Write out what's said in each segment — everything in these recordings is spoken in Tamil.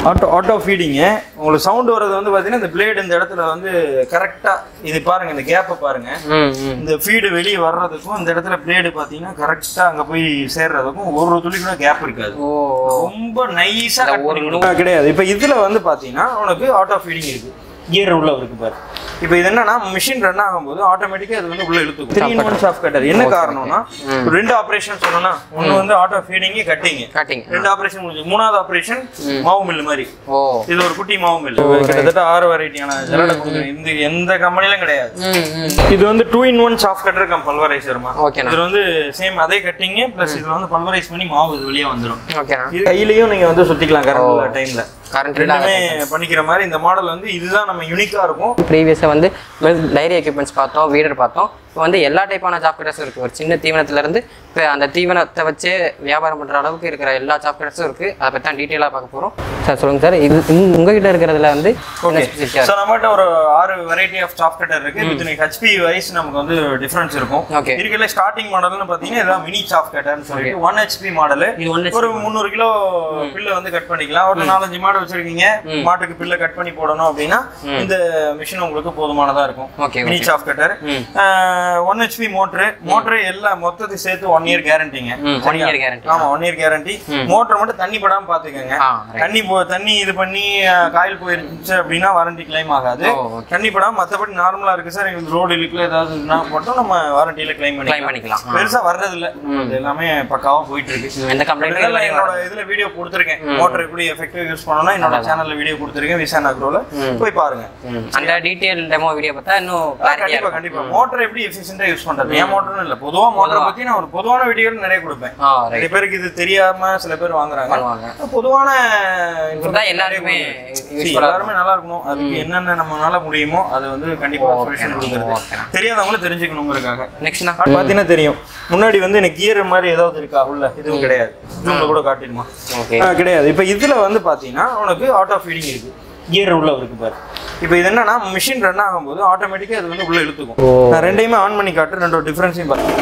ஆட்டோ ஆட்டோ ஃபீடிங்கு உங்களுக்கு சவுண்ட் வர்றது வந்து பார்த்தீங்கன்னா இந்த பிளேடு இந்த இடத்துல வந்து கரெக்டாக இது பாருங்க இந்த கேப்பை பாருங்க ம் ம் இந்த ஃபீடு வெளியே வர்றதுக்கும் இந்த இடத்துல பிளேடு பார்த்தீங்கன்னா கரெக்டாக அங்கே போய் சேர்றதுக்கும் ஒரு துளி கூட கேப் இருக்காது ஓ ரொம்ப நைஸா இந்த ஒரு கிடையாது இப்போ இதுல வந்து பாத்தீங்கன்னா உனக்கு ஆட்டோ ஃபீடிங் இருக்கு கியர் உள்ள இருக்கு பாரு இப்போ இது என்னன்னா மிஷின் ரன் ஆகும்போது ஆட்டோமேட்டிக்கா அது வந்து உள்ள இழுத்துக்கும் three in one soft cutter என்ன காரணம்னா இப்ப ரெண்டு ஆபரேஷன் சொன்னோம்னா ஒன்னு வந்து ஆட்டோ ஃபீடிங் கட்டிங் கட்டிங் ரெண்டு ஆபரேஷன் முடிஞ்சு மூணாவது ஆபரேஷன் மாவு மில் மாதிரி ஓ இது ஒரு குட்டி மாவு மில் கிட்டத்தட்ட ஆறு வெரைட்டியான ஜெராட கொடுக்குறேன் இந்த எந்த கம்பெனிலும் கிடையாது ம் ம் இது வந்து two in one soft cutter cum பல்வரைசர்மா ஓகேண்ணா இதுல வந்து சேம் அதே கட்டிங் பிளஸ் இதுல வந்து பல்வரைஸ் பண்ணி மாவு இது வெளியே வந்துடும் ஓகேண்ணா இது கையிலயும் நீங்க வந்து சுத்திக்கலாம் கரண்ட் டைம்ல கரண்ட் ரெண்டுமே பண்ணிக்கிற மாதிரி இந்த மாடல் வந்து இதுதான் நம்ம யூனிக்கா இருக்கும் ப்ரீவியஸாக வந்து டைரி எக்யூப்மெண்ட்ஸ் பார்த்தோம் வீடர் பார்த்தோம் இப்போ வந்து எல்லா டைப்பான ஜாப் கட்டர்ஸும் இருக்குது ஒரு சின்ன தீவனத்துலேருந்து இப்போ அந்த தீவனத்தை வச்சு வியாபாரம் பண்ணுற அளவுக்கு இருக்கிற எல்லா ஜாப் கட்டர்ஸும் இருக்குது அதை பற்றி தான் டீட்டெயிலாக பார்க்க போகிறோம் சார் சொல்லுங்கள் சார் இது உங்க- உங்ககிட்ட இருக்கிறதுல வந்து என்ன ஸ்பெசிஃபிக்காக ஸோ நம்மகிட்ட ஒரு ஆறு வெரைட்டி ஆஃப் சாஃப்ட் கட்டர் இருக்கு வித் ஹெச்பி வைஸ் நமக்கு வந்து டிஃபரன்ஸ் இருக்கும் ஓகே இருக்கிற ஸ்டார்டிங் மாடல்னு பாத்தீங்கன்னா இதுதான் மினி சாஃப்ட் கட்டர்னு சொல்லிட்டு ஒன் ஹெச்பி மாடல் இது ஒன்று ஒரு முந்நூறு கிலோ பில்ல வந்து கட் பண்ணிக்கலாம் ஒரு நாலஞ்சு மாடு வச்சிருக்கீங்க மாட்டுக்கு பில்ல கட் பண்ணி போடணும் அப்படின்னா இந்த மிஷின் உங்களுக்கு போதுமானதா இருக்கும் ஓகே மினி சாஃப்ட் கட்டர் ம் ஒன் ஹெச்பி மோட்ரு மோட்ரு எல்லாம் மொத்தத்தையும் சேர்த்து ஒன் இயர் கேரண்டிங்க ம் ஒன் இயர் கேரண்டி ஆமா ஒன் இயர் கேரண்டி மோட்டர் மட்டும் தண்ணி படாம பாத்துக்கோங்க ஆ ரைட் தண்ணி போ தண்ணி இது பண்ணி அஹ், காயில் போயிருந்துச்சு அப்படின்னா வாரண்டி கிளைம் ஆகாது ஓ ஓகே தண்ணி படாம மத்தபடி நார்மலா இருக்கு சார் எங்களுக்கு ரோடு இழுக்கல ஏதாவது இதுனா மட்டும் நம்ம வாரண்டியில கிளைம் க்ளைம் பண்ணிக்கலாம் பண்ணிக்கலாம் ஆ. பெருசா வர்றது இல்ல அது எல்லாமே பக்காவா போயிட்டு இருக்கு ம், எந்த கம்ப்ளைண்ட் இதெல்லாம் என்னோட இதுல வீடியோ கொடுத்துருக்கேன் மோட்டர் எப்படி எஃபெக்டிவ் யூஸ் பண்ணணும்னா என்னோட சேனல்ல வீடியோ கொடுத்துருக்கேன் விசான் அக்ரோல போய் பாருங்க அந்த டீட்டெயில் டெமோ வீடியோ பார்த்தா இன்னும் கிளாரிட்டியாக கண்டிப்பா கண்டிப்பா மோட்டர் எப்படி எஃபிஷியன்டா யூஸ் பண்றது என் மோட்டர்னு இல்ல பொதுவா மோட்டரை பத்தி நான் ஒரு பொதுவான வீடியோ நிறைய கொடுப்பேன் ஆ ரைட் நிறைய பேருக்கு இது தெரியாம சில பேர் வாங்குறாங்க பண்ணுவாங்க பொதுவான இதுதான் எல்லாருக்குமே See, யூஸ்ஃபுல்லாக எல்லாருமே நல்லா இருக்கணும் அதுக்கு என்னென்ன நம்மளால முடியுமோ அது வந்து கண்டிப்பா சொல்யூஷன் கொடுக்குறது ஓகேண்ணா தெரியாதவங்களும் தெரிஞ்சுக்கணுங்கிறதுக்காக நெக்ஸ்ட்ண்ணா அது பார்த்தீங்கன்னா தெரியும் முன்னாடி வந்து எனக்கு கியர் மாதிரி ஏதாவது இருக்கா உள்ள இதுவும் கிடையாது ஜூம்ல கூட காட்டிடுமா ஓகே ஆ, கிடையாது இப்போ இதுல வந்து பாத்தீங்கன்னா உனக்கு ஆட்டோ ஃபீடிங் இருக்கு கியர் உள்ள இருக்கு பாரு இப்போ இது என்னன்னா மிஷின் ரன் ஆகும்போது ஆட்டோமேட்டிக்கா அது வந்து உள்ள இழுத்துக்கும் நான் ரெண்டையுமே ஆன் பண்ணி காட்டுறேன் ரெண்டோட டிஃபரன்ஸையும் பாருங்க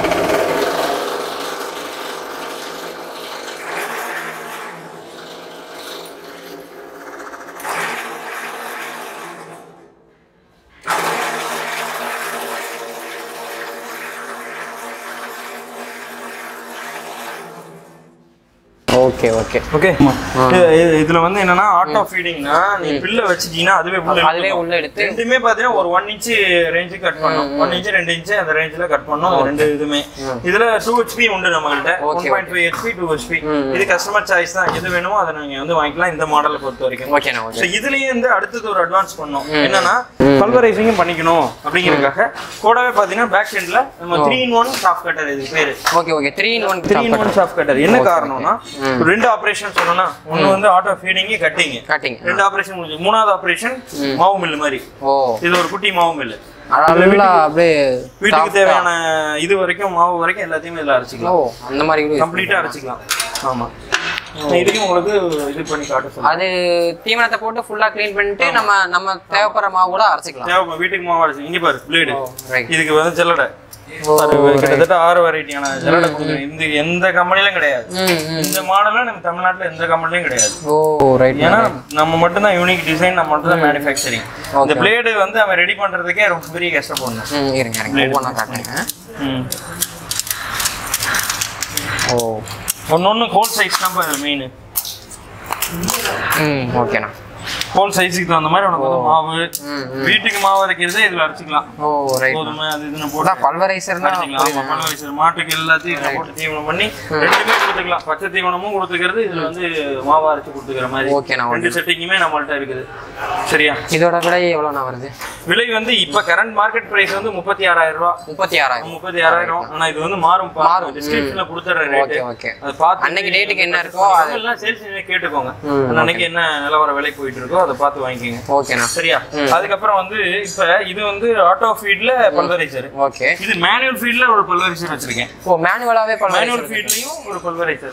ஓகே ஓகே ஓகே இதுல வந்து என்னன்னா ஆட்டோ ஃபீடிங்னா நீ பில்ல வச்சிட்டீங்கன்னா அதுவே உள்ள அதுவே இழுத்துக்கும். உள்ள எடுத்து ரெண்டுமே பாத்தீங்கன்னா ஒரு ஒன் இன்ச் ரேஞ்சு கட் பண்ணும் ஒன் இன்ச் ரெண்டு இன்ச் அந்த ரேஞ்சில கட் பண்ணும் அது ரெண்டு இதுமே இதுல டூ ஹெச்பி உண்டு நம்மகிட்ட one Okay, point five HP two HP இது கஸ்டமர் சாய்ஸ் தான் எது வேணுமோ அதை நீங்க வந்து வாங்கிக்கலாம் இந்த மாடலை பொறுத்த வரைக்கும் ஓகேண்ணா ஸோ ஓகே இதுலயே வந்து அடுத்தது ஒரு அட்வான்ஸ் பண்ணோம் என்னன்னா பல்வரைசிங்கும் பண்ணிக்கணும் அப்படிங்கறதுக்காக கூடவே பாத்தீங்கன்னா பேக் எண்ட்ல நம்ம three in one soft cutter இது பேரு okay okay three in one three in one soft cutter என்ன காரணம்னா ரெண்டு ஆபரேஷன் சொன்னோம்னா ஒன்னு வந்து ஆட்டோ ஃபீடிங் கட்டிங் கட்டிங் ரெண்டு ஆபரேஷன் முடிஞ்சு மூணாவது ஆபரேஷன் மாவு மில் மாதிரி ஓ இது ஒரு குட்டி மாவு மில் நல்லா அப்படியே வீட்டுக்கு தேவையான இது வரைக்கும் மாவு வரைக்கும் எல்லாத்தையுமே இதுல ஓ அரைச்சிக்கலாம் அந்த மாதிரி கூட use கம்ப்ளீட்டா அரைச்சிக்கலாம் ஆமா நான் இதுக்கும் உங்களுக்கு இது பண்ணி காட்ட சொல்றேன் அது தீவனத்தை போட்டு ஃபுல்லா க்ளீன் பண்ணிட்டு நம்ம நம்ம தேவைப்படுற மாவு கூட அரைச்சிக்கலாம் தேவை வீட்டுக்கு மாவு அரைச்சி இங்க பாரு பிளேடு ரைட் இதுக்கு வந்து ஜல்லடை பாரு, கிட்டத்தட்ட ஆறு வெரைட்டியான ஜல்லடை கொடுக்குறேன் இந்த எந்த கம்பெனிலும் கிடையாது ம் ம் இந்த மாடலும் நம்ம தமிழ்நாட்டுல எந்த கம்பெனிலும் கிடையாது ஓ ரைட் ஏன்னா நம்ம மட்டும் தான் யூனிக் டிசைன் நம்ம மட்டும் தான் மேனுஃபேக்சரிங் இந்த பிளேடு வந்து அவன் ரெடி பண்றதுக்கே ரொம்ப பெரிய கஷ்டப்படணும் ம் இருங்க இருங்க ஒவ்வொன்றா காட்டுங்க ம். ஓ ஒன்னொன்னு ஹோல் சைஸ் தான் பாரு மெயின் ம் ஓகேண்ணா ஹோல் சைஸுக்கு தகுந்த மாதிரி உனக்கு வந்து மாவு ம் வீட்டுக்கு மாவு அரைக்கிறதே இதுல அரைச்சிக்கலாம் ஓ ரைட் கோதுமை அது இதுன்னு போட்டு அதான் பல்வரைசர்னா அரைச்சிக்கலாம் ஆமா, பல்வரைசர் மாட்டுக்கு எல்லாத்தையும் இதுல போட்டு தீவனம் பண்ணி ரெண்டுமே கொடுத்துக்கலாம் பச்சை தீவனமும் கொடுத்துக்கிறது இதுல வந்து மாவு அரைச்சு கொடுத்துக்கிற மாதிரி ஓகேண்ணா ரெண்டு செட்டிங்குமே நம்மள்ட்ட இருக்குது சரியா இதோட விலை எவ்வளோண்ணா வருது விலை வந்து இப்ப கரண்ட் மார்க்கெட் பிரைஸ் வந்து முப்பத்தி ஆறாயிரம் ரூபாய் முப்பத்தி ஆறாயிரம் முப்பத்தி ஆறாயிரம் ஆனா இது வந்து மாறும் மாறும். டிஸ்கிரிப்ஷன்ல கொடுத்துற ரேட் ஓகே ஓகே அது பார்த்து அன்னைக்கு டேட்டுக்கு என்ன இருக்கோ அது எல்லாம் சேல்ஸ் கேட்டுக்கோங்க ம், அன்னைக்கு என்ன நிலவர விலை போயிட்டு இருக்கோ அதை பார்த்து வாங்கிக்கோங்க ஓகேண்ணா சரியா அதுக்கப்புறம் வந்து இப்ப இது வந்து ஆட்டோ ஃபீட்ல பல்வரைசர் ஓகே இது மேனுவல் ஃபீட்ல ஒரு பல்வரைசர் வச்சிருக்கேன் ஓ மேனுவலாவே மேனுவல் பல்வரைசர் ஃபீட்லயும் ஒரு பல்வரைசர்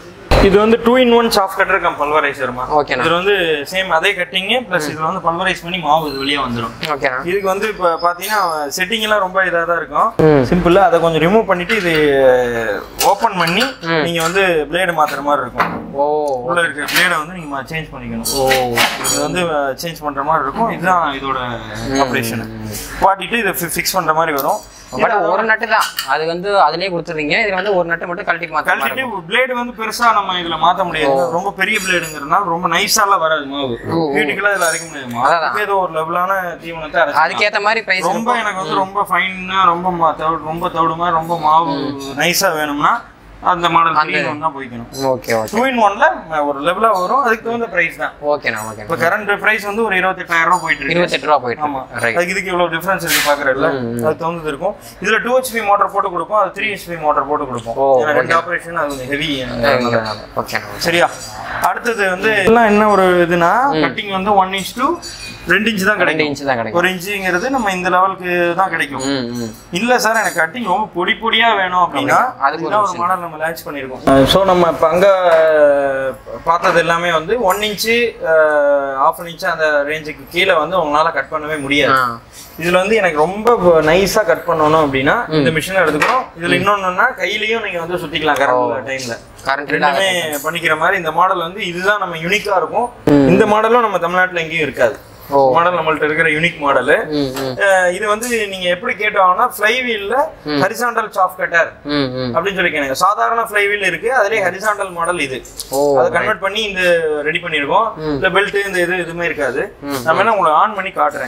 இது வந்து two in one soft cutter cum பல்வரைசர்மா ஓகேண்ணா இதுல வந்து சேம் அதே கட்டிங் ப்ளஸ் இதுல வந்து பல்வரைஸ் பண்ணி மாவு இது வெளியே வந்துடும் ஓகேண்ணா இதுக்கு வந்து இப்போ பார்த்தீங்கன்னா செட்டிங் எல்லாம் ரொம்ப இதாக தான் இருக்கும் ம். சிம்பிள் அதை கொஞ்சம் ரிமூவ் பண்ணிட்டு இது ஓப்பன் பண்ணி நீங்க வந்து பிளேடு மாத்துற மாதிரி இருக்கும் ஓ உள்ள இருக்க பிளேடை வந்து நீங்க சேஞ்ச் பண்ணிக்கணும் ஓ இது வந்து சேஞ்ச் பண்ற மாதிரி இருக்கும் இதுதான் இதோட ஆப்ரேஷன் பாட்டிட்டு இதை ஃபிக்ஸ் பண்ற மாதிரி வரும் பட் ஒரு நட்டு தான் அது வந்து அதுலயே கொடுத்துருவீங்க இதுல வந்து ஒரு நட்டு மட்டும் கழட்டி மாத்த மாதிரி கழட்டிட்டு பிளேடு வந்து பெருசா நம்ம இதுல மாத்த முடியாது ரொம்ப பெரிய பிளேடுங்கிறதுனால ரொம்ப நைஸாலாம் வராது மாவு வீட்டுக்குலாம் இதுல அரைக்க முடியாது மாவு அதான். அதுக்கு ஏதோ ஒரு லெவலான தீவனத்தை அரைச்சு அதுக்கேத்த மாதிரி பிரைஸ் ரொம்ப எனக்கு வந்து ரொம்ப ஃபைனா ரொம்ப மா- தவிடு- ரொம்ப தவிடு மாதிரி ரொம்ப மாவு நைஸா வேணும்னா அந்த மாடல் த்ரீ ஒன் தான் போய்க்கணும் ஓகே ஓகே டூ இன் ஒன்ல ஒரு லெவலா வரும் அதுக்கு தகுந்த பிரைஸ் தான் ஓகேண்ணா ஓகே இப்போ கரண்ட் பிரைஸ் வந்து ஒரு இருபத்தெட்டாயிரம் ரூபாய் போயிட்டு இருக்கு இருபத்தெட்டு ரூபா போயிட்டு ஆமா இருக்கு. ரைட் அதுக்கு இதுக்கு இவ்வளவு டிஃபரன்ஸ் இருக்கு பாக்குறதுல அது தகுந்தது இருக்கும் இதுல டூ ஹெச்பி மோட்டார் போட்டு கொடுப்போம் அது த்ரீ ஹெச்பி மோட்டார் போட்டு கொடுப்போம் ஓ, ஏன்னா ரெண்டு ஆபரேஷன் அது கொஞ்சம் ஹெவி ஓகேண்ணா சரியா அடுத்தது வந்து எல்லாம் என்ன ஒரு இதுனா கட்டிங் வந்து ஒன் இன்ச் டு ரெண்டு இன்ச் தான் ரெண்டு கிடைக்கும் இன்ச் தான் கிடைக்கும் ஒரு இன்ச்சுங்கிறது நம்ம இந்த லெவலுக்கு தான் கிடைக்கும் ம் ம் இல்ல சார் எனக்கு கட்டிங் ரொம்ப பொடி பொடியா வேணும் அப்படின்னா அதுக்கு ஒரு அதுக்கு ஒரு மாடல் நம்ம லான்ச் பண்ணிருக்கோம் ஸோ நம்ம இப்போ அங்க பார்த்தது எல்லாமே வந்து ஒன் இன்ச்சு ஆஃப் இன்ச்சு அந்த ரேஞ்சுக்கு கீழே வந்து உங்களால கட் பண்ணவே முடியாது ஆ இதுல வந்து எனக்கு ரொம்ப நைஸா கட் பண்ணணும் அப்படின்னா இந்த மிஷினை எடுத்துக்கணும் இதுல இன்னொன்னுன்னா கையிலயும் நீங்க வந்து சுத்திக்கலாம் கரண்ட் டைம்ல கரண்ட் ரெண்டுமே பண்ணிக்கிற மாதிரி இந்த மாடல் வந்து இதுதான் நம்ம யூனிக்கா இருக்கும் இந்த மாடலும் நம்ம தமிழ்நாட்டுல எங்கேயும் இருக்காது ஓ. மாடல் நம்மள்ட்ட இருக்கிற யூனிக் மாடலு ம் ம் இது வந்து நீங்க எப்படி கேட்டாங்கன்னா ஃப்ளை வீல்ல ஹரிசாண்டல் சாஃப்ட் கட்டர் ம் ம் அப்படின்னு சொல்லி கேளுங்க சாதாரண ஃப்ளை வீல் இருக்கு அதுலயே ஹரிசாண்டல் மாடல் இது ஓ அதை கன்வெர்ட் பண்ணி இந்த ரெடி பண்ணிருக்கோம் இந்த பெல்ட் இந்த இது எதுவுமே இருக்காது நான் வேணா உங்களுக்கு ஆன் பண்ணி காட்டுறேன்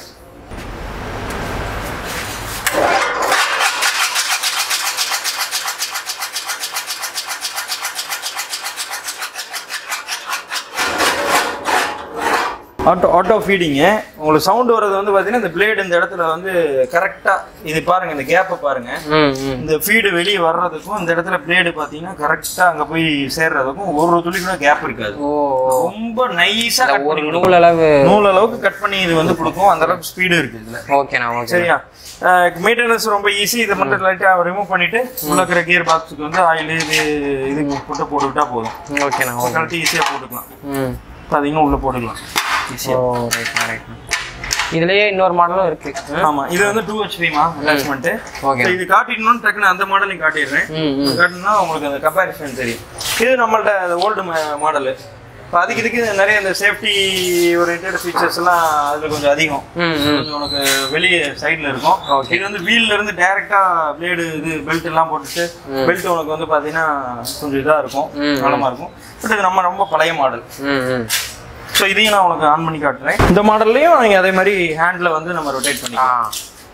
ஆட்டோ ஆட்டோ ஃபீடிங்கு உங்களுக்கு சவுண்ட் வர்றது வந்து பார்த்தீங்கன்னா இந்த பிளேடு இந்த இடத்துல வந்து கரெக்டாக இது பாருங்க இந்த கேப்பை பாருங்க ம் ம் இந்த ஃபீடு வெளியே வர்றதுக்கும் இந்த இடத்துல பிளேடு பார்த்தீங்கன்னா கரெக்டாக அங்கே போய் சேர்றதுக்கும் ஒரு துளி கூட கேப் இருக்காது ஓ ரொம்ப நைஸாக கட் ஒரு நூல் அளவு நூல் அளவுக்கு கட் பண்ணி இது வந்து கொடுக்கும் அந்த அளவுக்கு ஸ்பீடு இருக்கு இதுல ஓகேண்ணா ஓகே சரியா மெயின்டெனன்ஸ் ரொம்ப ஈஸி இதை மட்டும் லைட்டாக ரிமூவ் பண்ணிட்டு உள்ள இருக்கிற கியர் பாக்ஸுக்கு வந்து ஆயில் இது இது போட்டு போட்டுக்கிட்டா போதும் ஓகேண்ணா ஓகே கழட்டி ஈஸியாக போட்டுக்கலாம் ம் பார்த்தீங்கன்னா உள்ள போட்டுக்கலாம் ஓ ஈஸியாக ரைட்ண்ணா ரைட்ண்ணா இதுலயே இன்னொரு மாடலும் இருக்கு ம். ஆமா இது வந்து டூ ஹெச்பிமா அட்டாச்மெண்ட் ஓகே இது காட்டிடணும்னு டக்குன்னு அந்த மாடலையும் காட்டிடுறேன் ம் ம் காட்டினா உங்களுக்கு அந்த கம்பேரிசன் தெரியும் இது நம்மள்ட்ட ஓல்டு மாடலு இப்போ அதுக்கு இதுக்கு நிறைய இந்த சேஃப்டி ஓரியன்ட் ஃபீச்சர்ஸ் எல்லாம் அதுல கொஞ்சம் அதிகம் ம் ம் கொஞ்சம் உனக்கு வெளியே சைடுல இருக்கும் Okay. இது வந்து வீல்ல இருந்து டைரக்டா பிளேடு இது பெல்ட் எல்லாம் போட்டுட்டு பெல்ட் உனக்கு வந்து பாத்தீங்கன்னா கொஞ்சம் இதா இருக்கும் ம். நலமா இருக்கும் பட் இது நம்ம ரொம்ப பழைய மாடல் ம் ம் ஸோ இதையும் நான் உனக்கு ஆன் பண்ணி காட்டுறேன் இந்த மாடல்லையும் நீங்க அதே மாதிரி ஹேண்ட்ல வந்து நம்ம ரொட்டேட் ஆ பண்ணிக்கலாம்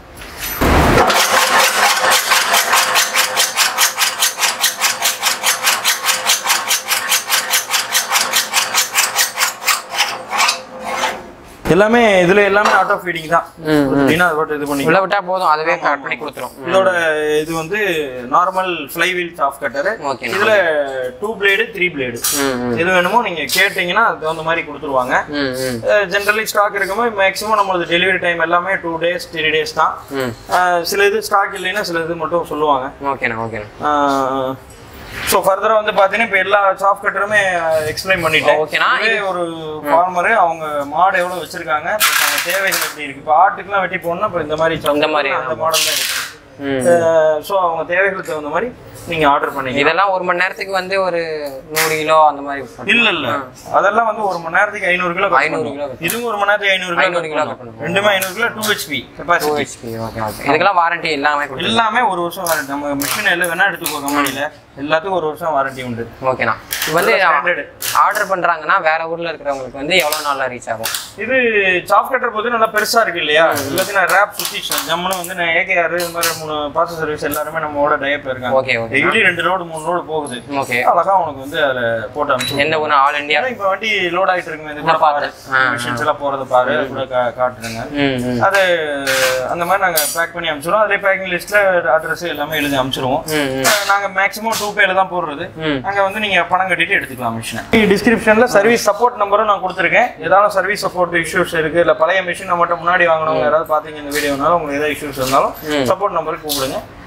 எல்லாமே இதுல எல்லாமே ஆட்டோ ஃபீடிங் தான் ம், அப்படின்னா அதை போட்டு இது பண்ணி உள்ள விட்டா போதும் அதுவே கட் பண்ணி கொடுத்துரும் இதோட இது வந்து normal fly wheel soft cutter okay இதுல டூ பிளேடு த்ரீ பிளேடு ம் ம் எது வேணுமோ நீங்க கேட்டீங்கன்னா அதுக்கு தகுந்த மாதிரி கொடுத்துருவாங்க ம் ம் ஜென்ரலி ஸ்டாக் இருக்கும்போது மேக்ஸிமம் நம்மளது டெலிவரி டைம் எல்லாமே டூ டேஸ் த்ரீ டேஸ் தான் ம் அஹ் சில இது ஸ்டாக் இல்லைன்னா சில இது மட்டும் சொல்லுவாங்க ஓகேண்ணா ஓகேண்ணா ஸோ ஃபர்தராக வந்து பார்த்தீங்கன்னா இப்போ எல்லா சாஃப்ட் கட்டருமே எக்ஸ்பிளைன் பண்ணிட்டேன் ஓகேண்ணா, இதுவே ஒரு ஃபார்மரு அவங்க மாடு எவ்வளோ வச்சிருக்காங்க plus அவங்க தேவைகள் எப்படி இருக்கு இப்போ ஆட்டுக்குலாம் வெட்டி போடணும்னா இப்போ இந்த மாதிரி இந்த மாதிரி, அந்த மாடல் தான் இருக்கு ம் ஸோ அவங்க தேவைகளுக்கு தகுந்த மாதிரி நீங்கள் ஆர்டர் பண்ணிக்கலாம் இதெல்லாம் ஒரு மணி நேரத்துக்கு வந்து ஒரு நூறு கிலோ அந்த மாதிரி பண்ணலாம். இல்ல இல்ல அதெல்லாம் வந்து ஒரு மணி நேரத்துக்கு ஐநூறு கிலோ cut 500 பண்ணும். கிலோ cut இதுவும் ஒரு மணி நேரத்துக்கு ஐநூறு கிலோ 500 cut கிலோ பண்ணும். cut பண்ணும். ரெண்டுமே ஐநூறு kilo two HP capacity HP, okay okay இதுக்கெல்லாம் வாரண்டி எல்லாமே கொடுத்து எல்லாமே ஒரு வருஷம் வாரண்டி நம்ம மிஷின் எல்லாம் வேணா எடுத்துக்கோ கம்பெனில எல்லாத்துக்கும் ஒரு வருஷம் வாரண்டி உண்டு ஓகேண்ணா இது வந்து standard. ஆர்டர் பண்றாங்கன்னா வேற ஊர்ல இருக்கிறவங்களுக்கு வந்து எவ்வளவு நாள்ல ரீச் ஆகும் இது சாஃப்ட் கட்டர் போது நல்லா பெருசா இருக்கு இல்லையா எல்லாத்தையும் நான் ரேப் சுத்திச்சேன் ஜம்முன்னு வந்து நான் ஏகேஆர் இந்த மாதிரி மூணு பாச சர்வீஸ் எல்லாருமே நம்மளோட டயப் இருக்காங்க ஓகே ஓகே டெய்லி ரெண்டு லோடு மூணு லோடு போகுது ஓகே அழகா உனக்கு வந்து அதுல போட்டு அனுப்பிச்சு எந்த ஊர் ஆல் இந்தியா ஏன்னா இப்ப வண்டி லோட் ஆயிட்டு இருக்குமே இது கூட நான் பாரு பார்த்தேன். ஆ, மிஷின்ஸ் எல்லாம் போறது பாரு அது கூட கா- காட்டுறேங்க ம் ம் அது அந்த மாதிரி நாங்க பேக் பண்ணி அனுப்பிச்சிடுவோம் அதே பேக்கிங் லிஸ்ட்ல அட்ரஸ் எல்லாமே எழுதி அனுப்பிச்சிடுவோம் ம் ம் அஹ் நாங்க மேக்ஸிமம் டூ பேல தான் போடுறது ம். அங்க வந்து நீங்க பணம் கட்டிட்டு எடுத்துக்கலாம் மிஷினை டிஸ்கிரிப்ஷன்ல சர்வீஸ் சப்போர்ட் நம்பரும் நான் கொடுத்துருக்கேன் ஏதாவது சர்வீஸ் சப்போர்ட் இஷ்யூஸ் இருக்கு இல்ல பழைய மிஷின் நம்மகிட்ட முன்னாடி வாங்கினவங்க யாராவது பாத்தீங்க இந்த வீடியோனாலும் உங்களுக்கு ஏதாவது இஷ்யூஸ் இருந்தாலும் சப்போர்ட் நம்பருக்கு கூப்பிடுங்க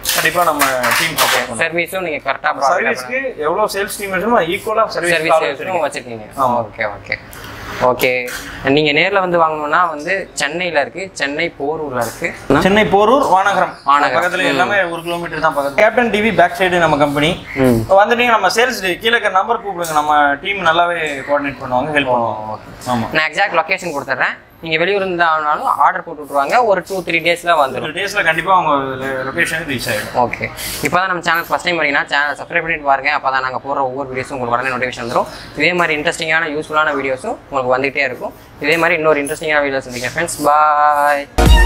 கண்டிப்பா நம்ம டீம் சப்போர்ட் பண்ணுவோம் சர்வீஸும் நீங்கள் கரெக்டாக சர்வீஸ்க்கு எவ்வளவு சேல்ஸ் டீம் வேணுமோ ஈக்குவலா சர்வீஸ் சர்வீஸ் வச்சிருக்கீங்க ஓகே ஓகே ஓகே நீங்க நேர்ல வந்து வாங்கணும்னா வந்து சென்னையில இருக்கு சென்னை போரூர்ல இருக்கு சென்னை போரூர் வானகரம் வானகரம். பக்கத்துல எல்லாமே ஒரு கிலோமீட்டர் தான் பக்கத்துல கேப்டன் டிவி பேக் சைடு நம்ம கம்பெனி ம் வந்துட்டீங்க நம்ம சேல்ஸ் கீழே இருக்கிற நம்பர் கூப்பிடுங்க நம்ம டீம் நல்லாவே கோஆர்டினேட் பண்ணுவாங்க ஹெல்ப் பண்ணுவாங்க ஆமா நான் எக்ஸாக்ட் லொகேஷன் கொடுத்துட்றேன் நீங்க வெளியூர் இருந்தாலும் ஆர்டர் போட்டு விட்ருவாங்க ஒரு டூ த்ரீ டேஸ்ல வந்துடும் ஒரு டேஸ்ல கண்டிப்பா அவங்க லொகேஷன் ரீச் ஆயிடும் ஓகே இப்போ தான் நம்ம சேனல் ஃபஸ்ட் டைம் வரீங்கன்னா சேனல் சப்ஸ்கிரைப் பண்ணிட்டு பாருங்க அப்போ தான் நாங்கள் போடுற ஒவ்வொரு வீடியோஸும் உங்களுக்கு உடனே நோட்டிஃபிகேஷன் வந்துடும் இதே மாதிரி இன்ட்ரெஸ்டிங்கான யூஸ்ஃபுல்லான வீடியோஸும் உங்களுக்கு வந்துகிட்டே இருக்கும் இதே மாதிரி இன்னொரு இன்ட்ரெஸ்டிங்கான வீடியோஸ் சந்திக்கிறேன் ஃப்ரெண்ட்ஸ் பாய்